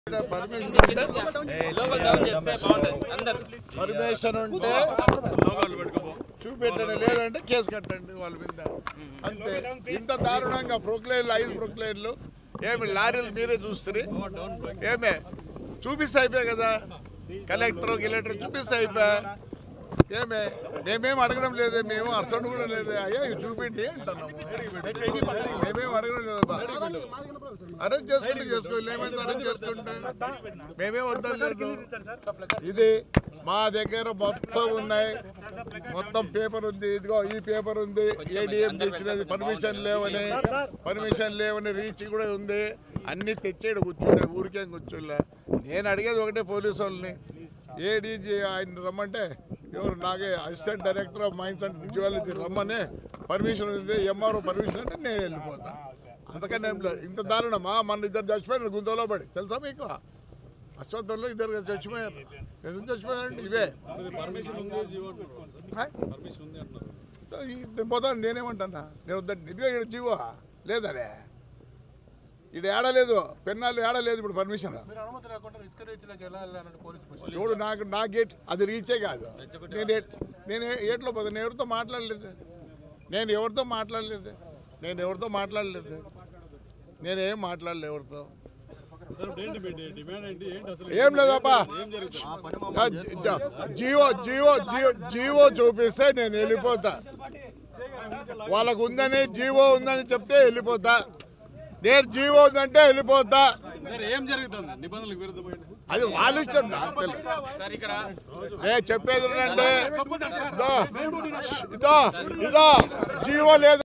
Permission ఉంటే local down చేస్తే బాగుంటుంది అందరు పర్మిషన్ ఉంటే చూపెట్టండి లేదంటే కేసు కట్టండి వాళ్ళ మీద అంతే ఇంత దారుణంగా ప్రొక్లైన్లు ఐదు ప్రొక్లైన్లు ఏమి లారీలు మీరే చూస్తారు ఏమే చూపిస్తే అయిపోయాయి కదా కలెక్టర్ గిలెక్టర్ చూపిస్తే అయిపోయా ఏమే మేమేం అడగడం లేదే మేము అర్సండ్ కూడా లేదే అయ్యా ఇవి చూపిండి అంటున్నాము మేమేం అడగడం లేదబ్బా అరేంజ్ చేసుకుంటే చేసుకోవాలి ఏమైంది అరేంజ్ చేసుకుంటే మేమేం వద్దలేదు ఇది మా దగ్గర మొత్తం ఉన్నాయి మొత్తం పేపర్ ఉంది ఇదిగో ఈ పేపర్ ఉంది ఏడిఎం తెచ్చినది పర్మిషన్ లేవని పర్మిషన్ లేవని రీచ్ కూడా ఉంది అన్ని తెచ్చేడు కూర్చుండే ఊరికేం కూర్చోలే నేను అడిగేది ఒకటే పోలీసు వాళ్ళని ఏడీజీ ఆయన రమ్మంటే ఎవరు నాగే assistant director of mines and jewellery రమ్మని పర్మిషన్ ఉంది ఎంఆర్ఓ పర్మిషన్ అంటే నేను వెళ్ళిపోతా అంతకన్నా ఏం లేదు ఇంత దారుణమా మన ఇద్దరు చచ్చిపోయారు గుంతలో పడి తెలుసా మీకు అశ్వత్థంలో ఇద్దరు చచ్చిపోయారు ఎందుకు చచ్చిపోయారంటే ఇవే పర్మిషన్ ఉంది జీవో హాయ్? పర్మిషన్ ఉంది అంటున్నారు ఈ- నేను పోతాను నేనేమంటానా నేను వద్దండి ఇదిగో ఇక్కడ జీవో లేదనే ఇక్కడ ఏడలేదు పెన్నాలు ఏడలేదు ఇప్పుడు పర్మిషన్ మీరు అనుమతి లేకుండా రిస్క్ రీచ్లోకి వెళ్ళాలి అన్నట్టు పోలీసు క్వశ్చన్ చూడు నాకు నా గేట్ అది రీచే కాదు నేను ఏ- నేను ఏ- ఏట్లో పోతాను నేను ఎవరితో మాట్లాడలేదు నేను ఎవరితో మాట్లాడలేదు నేను ఎవరితో మాట్లాడలేదు నేనేం మాట్లాడలేదు ఎవరితో సార్ ఇప్పుడు ఏంటి మీ డిమాండ్ ఏంటి ఏంటి అసలు ఏం లేదబ్బా ఏం జరుగుతుంది ఆ జీ- జా- జీవో జీవో జీవో జీవో చూపిస్తే నేను వెళ్ళిపోతా వాళ్ళకు ఉందని జీవో ఉందని చెప్తే వెళ్ళిపోతా నేను జీవో ఉందంటే వెళ్ళిపోతా సార్ ఏం జరుగుతుంది నిబంధనలకు విరుద్ధమైన అది వాళ్ళ ఇష్టం నాకు తెలియదు సార్ ఇక్కడ నేను చెప్పేది వినండి. ఇదో ఇదో ఇదో జీవో లేదు